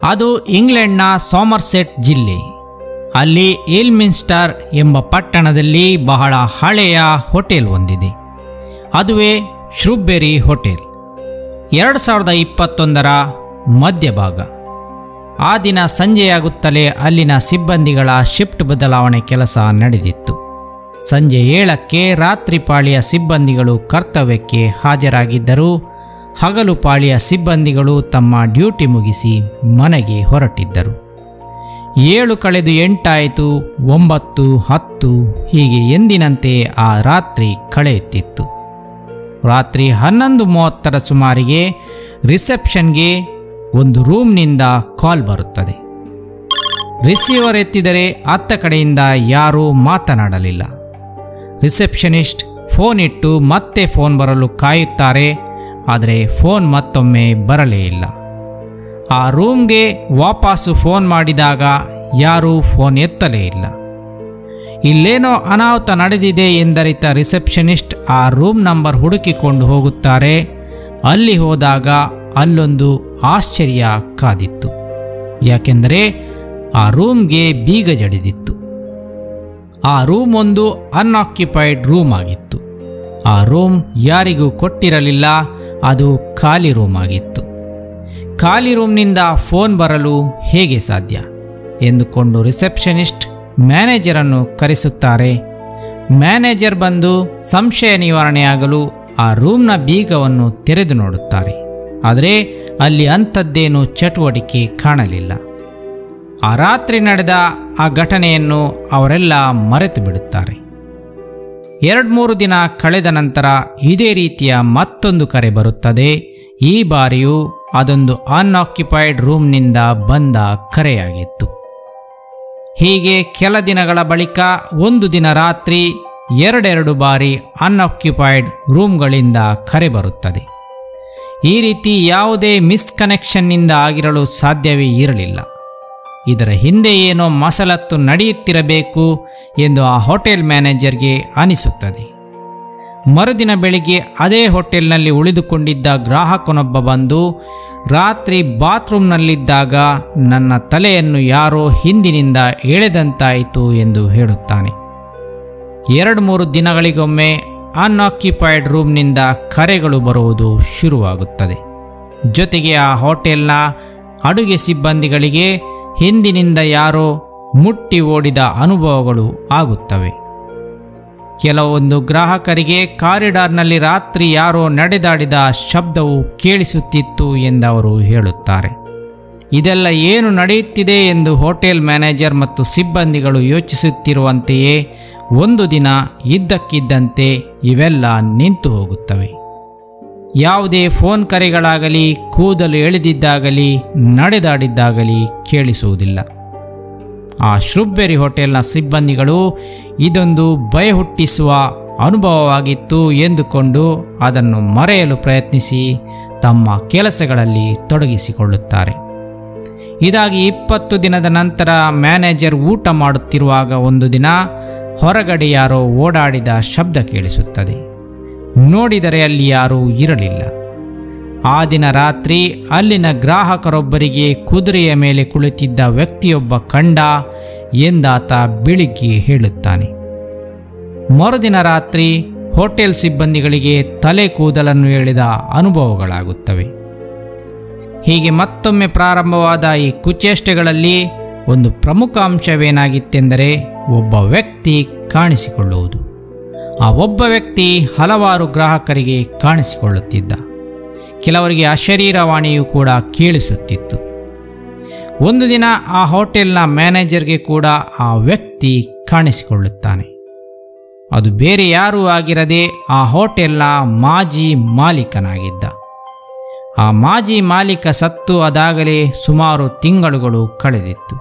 ಅದು ಇಂಗ್ಲೆಂಡ್ನ ಸಾಮರ್ಸೆಟ್ ಜಿಲ್ಲೆ ಅಲ್ಲಿ ಏಲ್ಮಿನ್ಸ್ಟರ್ ಎಂಬ ಪಟ್ಟಣದಲ್ಲಿ ಬಹಳ ಹಳೆಯ ಹೋಟೆಲ್ ಒಂದಿದೆ ಅದುವೇ ಶ್ರೂಬೆರಿ ಹೋಟೆಲ್ ಎರಡು ಸಾವಿರದ ಇಪ್ಪತ್ತೊಂದರ ಮಧ್ಯಭಾಗ ಆ ದಿನ ಸಂಜೆಯಾಗುತ್ತಲೇ ಅಲ್ಲಿನ ಸಿಬ್ಬಂದಿಗಳ ಶಿಫ್ಟ್ ಬದಲಾವಣೆ ಕೆಲಸ ನಡೆದಿತ್ತು ಸಂಜೆ ಏಳಕ್ಕೆ ರಾತ್ರಿ ಪಾಳಿಯ ಸಿಬ್ಬಂದಿಗಳು ಕರ್ತವ್ಯಕ್ಕೆ ಹಾಜರಾಗಿದ್ದರೂ ಹಗಲು ಪಾಳಿಯ ಸಿಬ್ಬಂದಿಗಳು ತಮ್ಮ ಡ್ಯೂಟಿ ಮುಗಿಸಿ ಮನೆಗೆ ಹೊರಟಿದ್ದರು ಏಳು ಕಳೆದು ಎಂಟಾಯಿತು ಒಂಬತ್ತು ಹತ್ತು ಹೀಗೆ ಎಂದಿನಂತೆ ಆ ರಾತ್ರಿ ಕಳೆಯುತ್ತಿತ್ತು ರಾತ್ರಿ ಹನ್ನೊಂದು ಮೂವತ್ತರ ಸುಮಾರಿಗೆ ರಿಸೆಪ್ಷನ್ಗೆ ಒಂದು ರೂಮ್ನಿಂದ ಕಾಲ್ ಬರುತ್ತದೆ ರಿಸೀವರ್ ಎತ್ತಿದರೆ ಅತ್ತ ಕಡೆಯಿಂದ ಯಾರೂ ಮಾತನಾಡಲಿಲ್ಲ ರಿಸೆಪ್ಷನಿಸ್ಟ್ ಫೋನ್ ಇಟ್ಟು ಮತ್ತೆ ಫೋನ್ ಬರಲು ಕಾಯುತ್ತಾರೆ ಆದರೆ ಫೋನ್ ಮತ್ತೊಮ್ಮೆ ಬರಲೇ ಇಲ್ಲ ಆ ರೂಮ್ಗೆ ವಾಪಸ್ಸು ಫೋನ್ ಮಾಡಿದಾಗ ಯಾರೂ ಫೋನ್ ಎತ್ತಲೇ ಇಲ್ಲ ಇಲ್ಲೇನೋ ಅನಾಹುತ ನಡೆದಿದೆ ಎಂದರಿತ ರಿಸೆಪ್ಷನಿಸ್ಟ್ ಆ ರೂಮ್ ನಂಬರ್ ಹುಡುಕಿಕೊಂಡು ಹೋಗುತ್ತಾರೆ ಅಲ್ಲಿ ಹೋದಾಗ ಅಲ್ಲೊಂದು ಆಶ್ಚರ್ಯ ಕಾದಿತ್ತು ಯಾಕೆಂದರೆ ಆ ರೂಮ್ಗೆ ಬೀಗ ಜಡಿದಿತ್ತು ಆ ರೂಮ್ ಒಂದು ಅನ್ಆಕ್ಯುಪೈಡ್ ರೂಮ್ ಆಗಿತ್ತು ಆ ರೂಮ್ ಯಾರಿಗೂ ಕೊಟ್ಟಿರಲಿಲ್ಲ ಅದು ಖಾಲಿ ರೂಮ್ ಆಗಿತ್ತು ಖಾಲಿ ರೂಮ್ನಿಂದ ಫೋನ್ ಬರಲು ಹೇಗೆ ಸಾಧ್ಯ ಎಂದುಕೊಂಡು ರಿಸೆಪ್ಷನಿಸ್ಟ್ ಮ್ಯಾನೇಜರನ್ನು ಕರೆಸುತ್ತಾರೆ ಮ್ಯಾನೇಜರ್ ಬಂದು ಸಂಶಯ ನಿವಾರಣೆಯಾಗಲು ಆ ರೂಮ್ನ ಬೀಗವನ್ನು ತೆರೆದು ನೋಡುತ್ತಾರೆ ಆದರೆ ಅಲ್ಲಿ ಅಂಥದ್ದೇನು ಚಟುವಟಿಕೆ ಕಾಣಲಿಲ್ಲ ಆ ರಾತ್ರಿ ನಡೆದ ಆ ಘಟನೆಯನ್ನು ಅವರೆಲ್ಲ ಮರೆತು ಬಿಡುತ್ತಾರೆ ಎರಡು ಮೂರು ದಿನ ಕಳೆದ ನಂತರ ಇದೇ ರೀತಿಯ ಮತ್ತೊಂದು ಕರೆ ಬರುತ್ತದೆ ಈ ಬಾರಿಯೂ ಅದೊಂದು ಅನ್ಆಕ್ಯುಪೈಡ್ ರೂಮ್ನಿಂದ ಬಂದ ಕರೆಯಾಗಿತ್ತು ಹೀಗೆ ಕೆಲ ದಿನಗಳ ಬಳಿಕ ಒಂದು ದಿನ ರಾತ್ರಿ ಎರಡೆರಡು ಬಾರಿ ಅನ್ಆಕ್ಯುಪೈಡ್ ರೂಮ್ಗಳಿಂದ ಕರೆ ಬರುತ್ತದೆ ಈ ರೀತಿ ಯಾವುದೇ ಮಿಸ್ಕನೆಕ್ಷನ್ನಿಂದ ಆಗಿರಲು ಸಾಧ್ಯವೇ ಇರಲಿಲ್ಲ ಇದರ ಹಿಂದೆ ಏನೋ ಮಸಲತ್ತು ನಡೆಯುತ್ತಿರಬೇಕು ಎಂದು ಆ ಹೋಟೆಲ್ ಮ್ಯಾನೇಜರ್ಗೆ ಅನಿಸುತ್ತದೆ ಮರುದಿನ ಬೆಳಿಗ್ಗೆ ಅದೇ ಹೋಟೆಲ್ನಲ್ಲಿ ಉಳಿದುಕೊಂಡಿದ್ದ ಗ್ರಾಹಕನೊಬ್ಬ ಬಂದು ರಾತ್ರಿ ಬಾತ್ರೂಮ್ನಲ್ಲಿದ್ದಾಗ ನನ್ನ ತಲೆಯನ್ನು ಯಾರೋ ಹಿಂದಿನಿಂದ ಎಳೆದಂತಾಯಿತು ಎಂದು ಹೇಳುತ್ತಾನೆ ಎರಡು ಮೂರು ದಿನಗಳಿಗೊಮ್ಮೆ ಅನ್ಆಕ್ಯುಪೈಡ್ ರೂಮ್ನಿಂದ ಕರೆಗಳು ಬರುವುದು ಶುರುವಾಗುತ್ತದೆ ಜೊತೆಗೆ ಆ ಹೋಟೆಲ್ನ ಅಡುಗೆ ಸಿಬ್ಬಂದಿಗಳಿಗೆ ಹಿಂದಿನಿಂದ ಯಾರೋ ಮುಟ್ಟಿ ಓಡಿದ ಅನುಭವಗಳು ಆಗುತ್ತವೆ ಕೆಲವೊಂದು ಗ್ರಾಹಕರಿಗೆ ಕಾರಿಡಾರ್ನಲ್ಲಿ ರಾತ್ರಿ ಯಾರೋ ನಡೆದಾಡಿದ ಶಬ್ದವು ಕೇಳಿಸುತ್ತಿತ್ತು ಎಂದವರು ಹೇಳುತ್ತಾರೆ ಇದೆಲ್ಲ ಏನು ನಡೆಯುತ್ತಿದೆ ಎಂದು ಹೋಟೆಲ್ ಮ್ಯಾನೇಜರ್ ಮತ್ತು ಸಿಬ್ಬಂದಿಗಳು ಯೋಚಿಸುತ್ತಿರುವಂತೆಯೇ ಒಂದು ದಿನ ಇದ್ದಕ್ಕಿದ್ದಂತೆ ಇವೆಲ್ಲ ನಿಂತು ಹೋಗುತ್ತವೆ ಯಾವುದೇ ಫೋನ್ ಕರೆಗಳಾಗಲಿ ಕೂದಲು ಎಳೆದಿದ್ದಾಗಲಿ ನಡೆದಾಡಿದ್ದಾಗಲಿ ಕೇಳಿಸುವುದಿಲ್ಲ ಆ ಶ್ರುಬ್ಬೆರಿ ಹೋಟೆಲ್ನ ಸಿಬ್ಬಂದಿಗಳು ಇದೊಂದು ಭಯ ಹುಟ್ಟಿಸುವ ಅನುಭವವಾಗಿತ್ತು ಎಂದುಕೊಂಡು ಅದನ್ನು ಮರೆಯಲು ಪ್ರಯತ್ನಿಸಿ ತಮ್ಮ ಕೆಲಸಗಳಲ್ಲಿ ತೊಡಗಿಸಿಕೊಳ್ಳುತ್ತಾರೆ ಇದಾಗಿ ಇಪ್ಪತ್ತು ದಿನದ ನಂತರ ಮ್ಯಾನೇಜರ್ ಊಟ ಮಾಡುತ್ತಿರುವಾಗ ಒಂದು ದಿನ ಹೊರಗಡೆ ಯಾರೋ ಓಡಾಡಿದ ಶಬ್ದ ಕೇಳಿಸುತ್ತದೆ ನೋಡಿದರೆ ಅಲ್ಲಿ ಯಾರೂ ಇರಲಿಲ್ಲ ಆ ದಿನ ರಾತ್ರಿ ಅಲ್ಲಿನ ಗ್ರಾಹಕರೊಬ್ಬರಿಗೆ ಕುದುರೆಯ ಮೇಲೆ ಕುಳಿತಿದ್ದ ವ್ಯಕ್ತಿಯೊಬ್ಬ ಕಂಡ ಎಂದಾತ ಬೆಳಿಗ್ಗೆ ಹೇಳುತ್ತಾನೆ ಮರುದಿನ ರಾತ್ರಿ ಹೋಟೆಲ್ ಸಿಬ್ಬಂದಿಗಳಿಗೆ ತಲೆ ಕೂದಲನ್ನು ಎಳೆದ ಅನುಭವಗಳಾಗುತ್ತವೆ ಹೀಗೆ ಮತ್ತೊಮ್ಮೆ ಪ್ರಾರಂಭವಾದ ಈ ಕುಚೇಷ್ಟೆಗಳಲ್ಲಿ ಒಂದು ಪ್ರಮುಖ ಅಂಶವೇನಾಗಿತ್ತೆಂದರೆ ಒಬ್ಬ ವ್ಯಕ್ತಿ ಕಾಣಿಸಿಕೊಳ್ಳುವುದು ಆ ಒಬ್ಬ ವ್ಯಕ್ತಿ ಹಲವಾರು ಗ್ರಾಹಕರಿಗೆ ಕಾಣಿಸಿಕೊಳ್ಳುತ್ತಿದ್ದ ಕೆಲವರಿಗೆ ಅಶರೀರವಾಣಿಯು ಕೂಡ ಕೇಳಿಸುತ್ತಿತ್ತು ಒಂದು ದಿನ ಆ ಹೋಟೆಲ್ನ ಮ್ಯಾನೇಜರ್ಗೆ ಕೂಡ ಆ ವ್ಯಕ್ತಿ ಕಾಣಿಸಿಕೊಳ್ಳುತ್ತಾನೆ ಅದು ಬೇರೆ ಯಾರೂ ಆಗಿರದೆ ಆ ಹೋಟೆಲ್ನ ಮಾಜಿ ಮಾಲೀಕನಾಗಿದ್ದ ಆ ಮಾಜಿ ಮಾಲೀಕ ಸತ್ತು ಅದಾಗಲೇ ಸುಮಾರು ತಿಂಗಳುಗಳು ಕಳೆದಿತ್ತು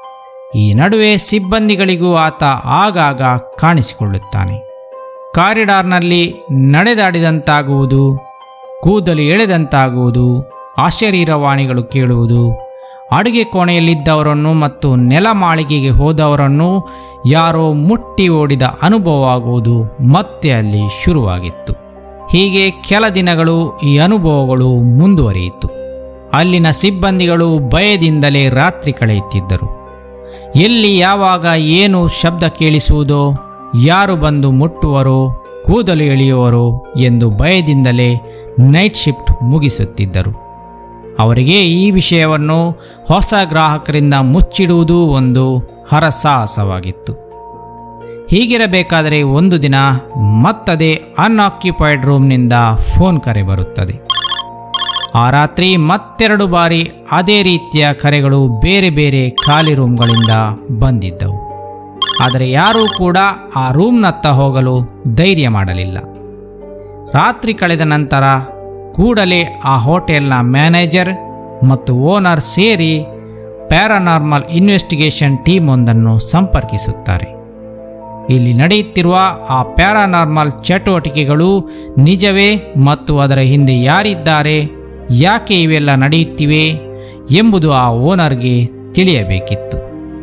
ಈ ನಡುವೆ ಸಿಬ್ಬಂದಿಗಳಿಗೂ ಆತ ಆಗಾಗ ಕಾಣಿಸಿಕೊಳ್ಳುತ್ತಾನೆ ಕಾರಿಡಾರ್ನಲ್ಲಿ ನಡೆದಾಡಿದಂತಾಗುವುದು ಕೂದಲು ಎಳೆದಂತಾಗುವುದು ಆಶರೀರವಾಣಿಗಳು ಕೇಳುವುದು ಅಡುಗೆ ಕೋಣೆಯಲ್ಲಿದ್ದವರನ್ನು ಮತ್ತು ನೆಲಮಾಳಿಗೆಗೆ ಹೋದವರನ್ನು ಯಾರೋ ಮುಟ್ಟಿ ಓಡಿದ ಅನುಭವವಾಗುವುದು ಮತ್ತೆ ಅಲ್ಲಿ ಶುರುವಾಗಿತ್ತು ಹೀಗೆ ಕೆಲ ದಿನಗಳು ಈ ಅನುಭವಗಳು ಮುಂದುವರಿಯಿತು ಅಲ್ಲಿನ ಸಿಬ್ಬಂದಿಗಳು ಭಯದಿಂದಲೇ ರಾತ್ರಿ ಕಳೆಯುತ್ತಿದ್ದರು ಎಲ್ಲಿ ಯಾವಾಗ ಏನು ಶಬ್ದ ಕೇಳಿಸುವುದೋ ಯಾರು ಬಂದು ಮುಟ್ಟುವರೋ ಕೂದಲು ಎಳೆಯುವರೋ ಎಂದು ಭಯದಿಂದಲೇ ನೈಟ್ ಶಿಫ್ಟ್ ಮುಗಿಸುತ್ತಿದ್ದರು ಅವರಿಗೆ ಈ ವಿಷಯವನ್ನು ಹೊಸ ಗ್ರಾಹಕರಿಂದ ಮುಚ್ಚಿಡುವುದು ಒಂದು ಹರಸಾಹಸವಾಗಿತ್ತು ಹೀಗಿರಬೇಕಾದರೆ ಒಂದು ದಿನ ಮತ್ತದೇ ಅನ್ಆಕ್ಯುಪೈಡ್ ರೂಮ್ನಿಂದ ಫೋನ್ ಕರೆ ಬರುತ್ತದೆ ಆ ರಾತ್ರಿ ಮತ್ತೆರಡು ಬಾರಿ ಅದೇ ರೀತಿಯ ಕರೆಗಳು ಬೇರೆ ಬೇರೆ ಖಾಲಿ ರೂಮ್ಗಳಿಂದ ಬಂದಿದ್ದವು ಆದರೆ ಯಾರೂ ಕೂಡ ಆ ರೂಮ್ನತ್ತ ಹೋಗಲು ಧೈರ್ಯ ಮಾಡಲಿಲ್ಲ ರಾತ್ರಿ ಕಳೆದ ನಂತರ ಕೂಡಲೇ ಆ ಹೋಟೆಲ್ನ ಮ್ಯಾನೇಜರ್ ಮತ್ತು ಓನರ್ ಸೇರಿ ಪ್ಯಾರಾನಾರ್ಮಲ್ ಇನ್ವೆಸ್ಟಿಗೇಷನ್ ಟೀಮ್ ಒಂದನ್ನು ಸಂಪರ್ಕಿಸುತ್ತಾರೆ ಇಲ್ಲಿ ನಡೆಯುತ್ತಿರುವ ಆ ಪ್ಯಾರಾನಾರ್ಮಲ್ ಚಟುವಟಿಕೆಗಳು ನಿಜವೇ ಮತ್ತು ಅದರ ಹಿಂದೆ ಯಾರಿದ್ದಾರೆ ಯಾಕೆ ಇವೆಲ್ಲ ನಡೆಯುತ್ತಿವೆ ಎಂಬುದು ಆ ಓನರ್ಗೆ ತಿಳಿಯಬೇಕಿತ್ತು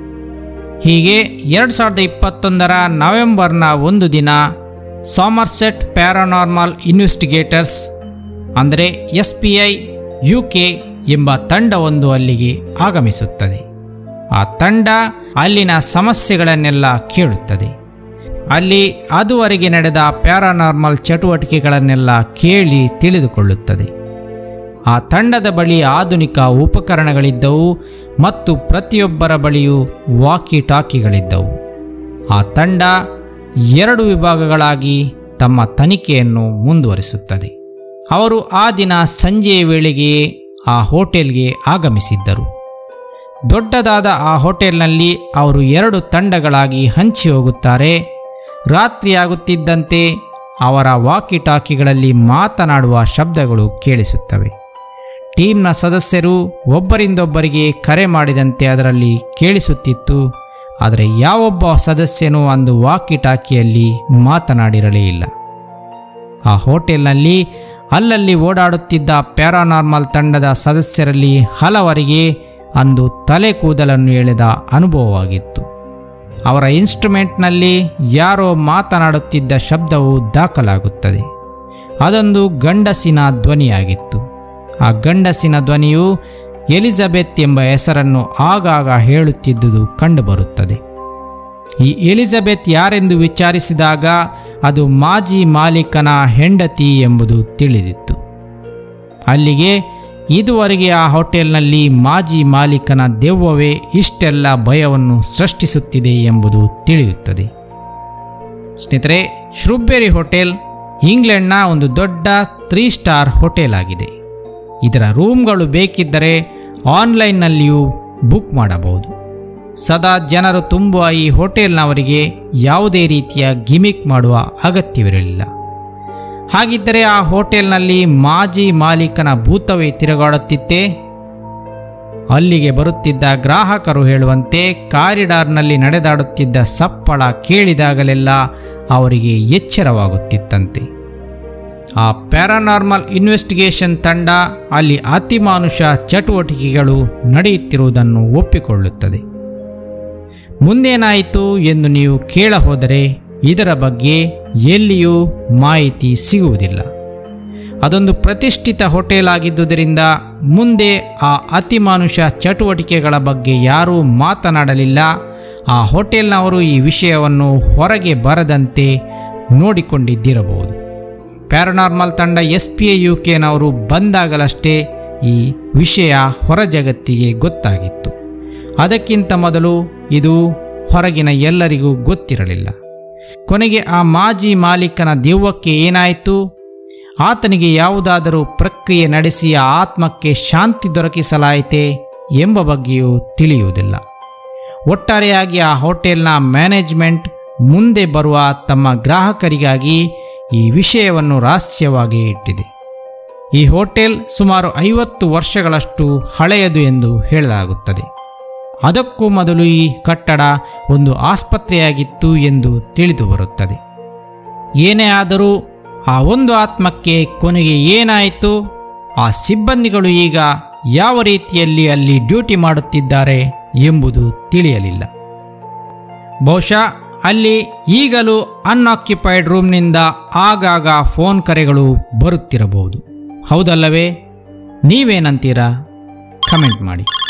ಹೀಗೆ ಎರಡು ಸಾವಿರದ ಇಪ್ಪತ್ತೊಂದರ ನವೆಂಬರ್ನ ಒಂದು ದಿನ ಸಾಮರ್ಸೆಟ್ ಪ್ಯಾರಾನಾರ್ಮಲ್ ಇನ್ವೆಸ್ಟಿಗೇಟರ್ಸ್ ಅಂದರೆ S P I U K ಎಂಬ ತಂಡವೊಂದು ಅಲ್ಲಿಗೆ ಆಗಮಿಸುತ್ತದೆ ಆ ತಂಡ ಅಲ್ಲಿನ ಸಮಸ್ಯೆಗಳನ್ನೆಲ್ಲ ಕೇಳುತ್ತದೆ ಅಲ್ಲಿ ಅದುವರೆಗೆ ನಡೆದ ಪ್ಯಾರಾನಾರ್ಮಲ್ ಚಟುವಟಿಕೆಗಳನ್ನೆಲ್ಲ ಕೇಳಿ ತಿಳಿದುಕೊಳ್ಳುತ್ತದೆ ಆ ತಂಡದ ಬಳಿ ಆಧುನಿಕ ಉಪಕರಣಗಳಿದ್ದವು ಮತ್ತು ಪ್ರತಿಯೊಬ್ಬರ ಬಳಿಯೂ ವಾಕಿ ಟಾಕಿಗಳಿದ್ದವು ಆ ತಂಡ ಎರಡು ವಿಭಾಗಗಳಾಗಿ ತಮ್ಮ ತನಿಖೆಯನ್ನು ಮುಂದುವರಿಸುತ್ತದೆ ಅವರು ಆ ದಿನ ಸಂಜೆಯ ವೇಳೆಗೆಯೇ ಆ ಹೋಟೆಲ್ಗೆ ಆಗಮಿಸಿದ್ದರು ದೊಡ್ಡದಾದ ಆ ಹೋಟೆಲ್ನಲ್ಲಿ ಅವರು ಎರಡು ತಂಡಗಳಾಗಿ ಹಂಚಿ ಹೋಗುತ್ತಾರೆ ರಾತ್ರಿಯಾಗುತ್ತಿದ್ದಂತೆ ಅವರ ವಾಕಿ ಟಾಕಿಗಳಲ್ಲಿ ಮಾತನಾಡುವ ಶಬ್ದಗಳು ಕೇಳಿಸುತ್ತವೆ ಟೀಮ್ನ ಸದಸ್ಯರು ಒಬ್ಬರಿಂದೊಬ್ಬರಿಗೆ ಕರೆ ಮಾಡಿದಂತೆ ಅದರಲ್ಲಿ ಕೇಳಿಸುತ್ತಿತ್ತು ಆದರೆ ಯಾವೊಬ್ಬ ಸದಸ್ಯನೂ ಅಂದು ವಾಕಿ ಟಾಕಿಯಲ್ಲಿ ಮಾತನಾಡಿರಲೇ ಇಲ್ಲ ಆ ಹೋಟೆಲ್ನಲ್ಲಿ ಅಲ್ಲಲ್ಲಿ ಓಡಾಡುತ್ತಿದ್ದ ಪ್ಯಾರಾನಾರ್ಮಲ್ ತಂಡದ ಸದಸ್ಯರಲ್ಲಿ ಹಲವರಿಗೆ ಅಂದು ತಲೆ ಕೂದಲನ್ನು ಎಳೆದ ಅನುಭವವಾಗಿತ್ತು ಅವರ ಇನ್ಸ್ಟ್ರುಮೆಂಟ್ನಲ್ಲಿ ಯಾರೋ ಮಾತನಾಡುತ್ತಿದ್ದ ಶಬ್ದವು ದಾಖಲಾಗುತ್ತದೆ ಅದೊಂದು ಗಂಡಸಿನ ಧ್ವನಿಯಾಗಿತ್ತು ಆ ಗಂಡಸಿನ ಧ್ವನಿಯು ಎಲಿಜಬೆತ್ ಎಂಬ ಹೆಸರನ್ನು ಆಗಾಗ ಹೇಳುತ್ತಿದ್ದುದು ಕಂಡುಬರುತ್ತದೆ ಈ ಎಲಿಜಬೆತ್ ಯಾರೆಂದು ವಿಚಾರಿಸಿದಾಗ ಅದು ಮಾಜಿ ಮಾಲೀಕನ ಹೆಂಡತಿ ಎಂಬುದು ತಿಳಿದಿತ್ತು ಅಲ್ಲಿಗೆ ಇದುವರೆಗೆ ಆ ಹೋಟೆಲ್ನಲ್ಲಿ ಮಾಜಿ ಮಾಲೀಕನ ದೆವ್ವವೇ ಇಷ್ಟೆಲ್ಲ ಭಯವನ್ನು ಸೃಷ್ಟಿಸುತ್ತಿದೆ ಎಂಬುದು ತಿಳಿಯುತ್ತದೆ ಸ್ನೇಹಿತರೆ ಶ್ರೂಬೆರಿ ಹೋಟೆಲ್ ಇಂಗ್ಲೆಂಡ್ನ ಒಂದು ದೊಡ್ಡ ತ್ರೀ ಸ್ಟಾರ್ ಹೋಟೆಲ್ ಆಗಿದೆ ಇದರ ರೂಮ್ಗಳು ಬೇಕಿದ್ದರೆ ಆನ್ಲೈನ್ನಲ್ಲಿಯೂ ಬುಕ್ ಮಾಡಬಹುದು ಸದಾ ಜನರು ತುಂಬುವ ಈ ಹೋಟೆಲ್ನವರಿಗೆ ಯಾವುದೇ ರೀತಿಯ ಗಿಮಿಕ್ ಮಾಡುವ ಅಗತ್ಯವಿರಲಿಲ್ಲ ಹಾಗಿದ್ದರೆ ಆ ಹೋಟೆಲ್ನಲ್ಲಿ ಮಾಜಿ ಮಾಲೀಕನ ಭೂತವೇ ತಿರುಗಾಡುತ್ತಿತ್ತೇ ಅಲ್ಲಿಗೆ ಬರುತ್ತಿದ್ದ ಗ್ರಾಹಕರು ಹೇಳುವಂತೆ ಕಾರಿಡಾರ್ನಲ್ಲಿ ನಡೆದಾಡುತ್ತಿದ್ದ ಸಪ್ಪಳ ಕೇಳಿದಾಗಲೆಲ್ಲ ಅವರಿಗೆ ಎಚ್ಚರವಾಗುತ್ತಿತ್ತಂತೆ ಆ ಪ್ಯಾರಾನಾರ್ಮಲ್ ಇನ್ವೆಸ್ಟಿಗೇಷನ್ ತಂಡ ಅಲ್ಲಿ ಅತಿಮಾನುಷ ಚಟುವಟಿಕೆಗಳು ನಡೆಯುತ್ತಿರುವುದನ್ನು ಒಪ್ಪಿಕೊಳ್ಳುತ್ತದೆ ಮುಂದೇನಾಯಿತು ಎಂದು ನೀವು ಕೇಳಹೋದರೆ ಇದರ ಬಗ್ಗೆ ಎಲ್ಲಿಯೂ ಮಾಹಿತಿ ಸಿಗುವುದಿಲ್ಲ ಅದೊಂದು ಪ್ರತಿಷ್ಠಿತ ಹೋಟೆಲ್ ಆಗಿದ್ದುದರಿಂದ ಮುಂದೆ ಆ ಅತಿಮಾನುಷ ಚಟುವಟಿಕೆಗಳ ಬಗ್ಗೆ ಯಾರೂ ಮಾತನಾಡಲಿಲ್ಲ ಆ ಹೋಟೆಲ್ನವರು ಈ ವಿಷಯವನ್ನು ಹೊರಗೆ ಬರದಂತೆ ನೋಡಿಕೊಂಡಿದ್ದಿರಬಹುದು ಪ್ಯಾರನಾರ್ಮಲ್ ತಂಡ ಎಸ್ ಪಿ ಎ ಯು ಕೆನವರು ಬಂದಾಗಲಷ್ಟೇ ಈ ವಿಷಯ ಹೊರ ಜಗತ್ತಿಗೆ ಗೊತ್ತಾಗಿತ್ತು ಅದಕ್ಕಿಂತ ಮೊದಲು ಇದು ಹೊರಗಿನ ಎಲ್ಲರಿಗೂ ಗೊತ್ತಿರಲಿಲ್ಲ ಕೊನೆಗೆ ಆ ಮಾಜಿ ಮಾಲೀಕನ ದೆವ್ವಕ್ಕೆ ಏನಾಯಿತು ಆತನಿಗೆ ಯಾವುದಾದರೂ ಪ್ರಕ್ರಿಯೆ ನಡೆಸಿ ಆ ಆತ್ಮಕ್ಕೆ ಶಾಂತಿ ದೊರಕಿಸಲಾಯಿತೆ ಎಂಬ ಬಗ್ಗೆಯೂ ತಿಳಿಯುವುದಿಲ್ಲ ಒಟ್ಟಾರೆಯಾಗಿ ಆ ಹೋಟೆಲ್ನ ಮ್ಯಾನೇಜ್ಮೆಂಟ್ ಮುಂದೆ ಬರುವ ತಮ್ಮ ಗ್ರಾಹಕರಿಗಾಗಿ ಈ ವಿಷಯವನ್ನು ರಹಸ್ಯವಾಗಿ ಇಟ್ಟಿದೆ ಈ ಹೋಟೆಲ್ ಸುಮಾರು ಐವತ್ತು ವರ್ಷಗಳಷ್ಟು ಹಳೆಯದು ಎಂದು ಹೇಳಲಾಗುತ್ತದೆ ಅದಕ್ಕೂ ಮೊದಲು ಈ ಕಟ್ಟಡ ಒಂದು ಆಸ್ಪತ್ರೆಯಾಗಿತ್ತು ಎಂದು ತಿಳಿದು ಬರುತ್ತದೆ ಏನೇ ಆದರೂ ಆ ಒಂದು ಆತ್ಮಕ್ಕೆ ಕೊನೆಗೆ ಏನಾಯಿತು ಆ ಸಿಬ್ಬಂದಿಗಳು ಈಗ ಯಾವ ರೀತಿಯಲ್ಲಿ ಅಲ್ಲಿ ಡ್ಯೂಟಿ ಮಾಡುತ್ತಿದ್ದಾರೆ ಎಂಬುದು ತಿಳಿಯಲಿಲ್ಲ ಬಹುಶಃ ಅಲ್ಲಿ ಈಗಲೂ ಅನ್ಆಕ್ಯುಪೈಡ್ ರೂಮ್ನಿಂದ ಆಗಾಗ ಫೋನ್ ಕರೆಗಳು ಬರುತ್ತಿರಬಹುದು ಹೌದಲ್ಲವೇ ನೀವೇನಂತೀರಾ ಕಮೆಂಟ್ ಮಾಡಿ